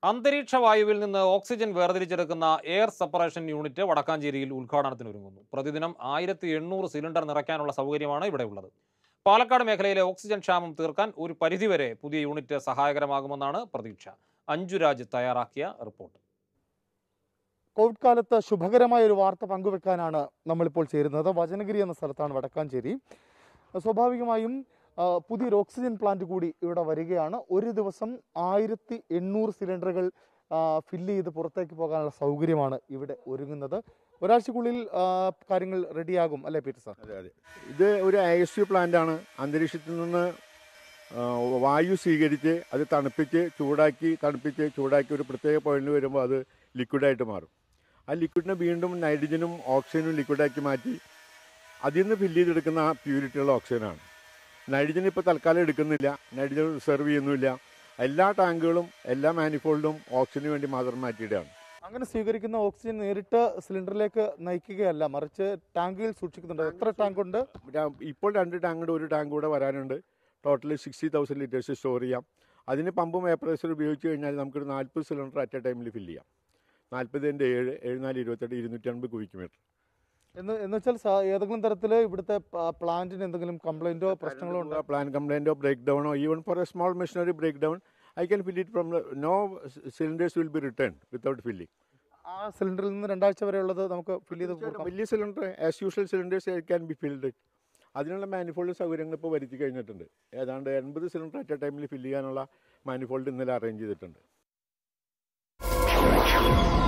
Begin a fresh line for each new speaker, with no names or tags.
അന്തരീക്ഷ വായുവിൽ നിന്ന് ഓക്സിജൻ വേർതിരിച്ചെടുക്കുന്ന എയർ സെപ്പറേഷൻ യൂണിറ്റ് വടക്കാഞ്ചേരിയിൽ ഉദ്ഘാടനത്തിന് ഒരുങ്ങുന്നു പ്രതിദിനം ആയിരത്തി എണ്ണൂറ് സിലിണ്ടർ നിറയ്ക്കാനുള്ള സൗകര്യമാണ് ഇവിടെയുള്ളത് പാലക്കാട് മേഖലയിലെ ഓക്സിജൻ ക്ഷാമം തീർക്കാൻ ഒരു പരിധിവരെ പുതിയ യൂണിറ്റ് സഹായകരമാകുമെന്നാണ് പ്രതീക്ഷ അഞ്ജുരാജ് തയ്യാറാക്കിയ റിപ്പോർട്ട്
കോവിഡ് കാലത്ത് ശുഭകരമായ ഒരു വാർത്ത പങ്കുവെക്കാനാണ് നമ്മളിപ്പോൾ ചേരുന്നത് വചനഗിരി എന്ന സ്ഥലത്താണ് വടക്കാഞ്ചേരി സ്വാഭാവികമായും ആ, പുതിയൊരു ഓക്സിജൻ പ്ലാന്റ് കൂടി ഇവിടെ വരികയാണ് ഒരു ദിവസം ആയിരത്തി എണ്ണൂറ് സിലിണ്ടറുകൾ ഫില്ല് ചെയ്ത് പുറത്തേക്ക് പോകാനുള്ള സൗകര്യമാണ് ഇവിടെ ഒരുങ്ങുന്നത് ഒരാഴ്ചക്കുള്ളിൽ ആ, കാര്യങ്ങൾ റെഡിയാകും അല്ലേ പീറ്റർ സാർ
അതെ അതെ ഇത് ഒരു ഐ എസ് യു പ്ലാന്റാണ് അന്തരീക്ഷത്തിൽ നിന്ന് ആ, വായു സ്വീകരിച്ച് അത് തണുപ്പിച്ച് ചൂടാക്കി തണുപ്പിച്ച് ചൂടാക്കി ഒരു പ്രത്യേക പോയിന്റിൽ വരുമ്പോൾ അത് ലിക്വിഡായിട്ട് മാറും ആ ലിക്വിഡിനെ വീണ്ടും നൈട്രജനും ഓക്സിജനും ലിക്വിഡാക്കി മാറ്റി അതിൽ നിന്ന് ഫില്ല് ചെയ്തെടുക്കുന്ന ആ പ്യൂരിറ്റിയുള്ള ഓക്സിജനാണ് നൈട്രജൻ ഇപ്പോൾ തൽക്കാലം എടുക്കുന്നില്ല നൈട്രജൻ റിസർവ് ചെയ്യുന്നില്ല എല്ലാ ടാങ്കുകളും എല്ലാ മാനിഫോൾഡും ഓക്സിജന് വേണ്ടി മാത്രം മാറ്റിയിടുകയാണ്
അങ്ങനെ സ്വീകരിക്കുന്ന ഓക്സിജൻ നേരിട്ട് സിലിണ്ടറിലേക്ക് നയിക്കുകയല്ല മറിച്ച് ടാങ്കിൽ സൂക്ഷിക്കുന്നുണ്ട് എത്ര ടാങ്ക് ഉണ്ട്
ര- ഇപ്പോൾ രണ്ട് ടാങ്ക് ഒരു ടാങ്ക് കൂടെ വരാനുണ്ട് total sixty thousand litres store ചെയ്യാം അതിന് പമ്പും വേപ്പറൈസർ ഉപയോഗിച്ച് കഴിഞ്ഞാൽ നമുക്കൊരു നാൽപ്പത് സിലിണ്ടർ അറ്റ് എ ടൈമിൽ ഫില്ല് ചെയ്യാം നാൽപ്പതിൻ്റെ ഏഴ് ഏഴ് നാല് ഇരുപത്തെട്ട് ഇരുന്നൂറ്റി അൻപത് കുവിക്ക് മീറ്റർ
എന്ന് എന്ന് വെച്ചാൽ സാ- ഏതെങ്കിലും തരത്തിൽ ഇവിടുത്തെ പ്ലാന്റിന് എന്തെങ്കിലും കംപ്ലൈന്റോ പ്രശ്നങ്ങളോ ഉണ്ടോ
പ്ലാൻ കംപ്ലൈൻറ്റോ ബ്രേക്ക് ഡൗണോ even for a small machinery breakdown I can fill it from no cylinders will be return without filling
ആ സിലിണ്ടറിൽ നിന്ന് രണ്ടാഴ്ച വരെ ഉള്ളത് നമുക്ക് ഫില്ല് ചെയ്ത് കൊടുക്കാം
വലിയ cylinder as usual cylinders can be filled അതിനുള്ള മാനിഫോൾഡ് സൗകര്യങ്ങൾ ഇപ്പോൾ വരുത്തി കഴിഞ്ഞിട്ടുണ്ട് ഏതാണ്ട് എൺപത് സിലിണ്ടർ അറ്റ് എ ടൈമിൽ ഫില്ല് ചെയ്യാനുള്ള മാനിഫോൾഡ് ഇന്നലെ അറേഞ്ച് ചെയ്തിട്ടുണ്ട്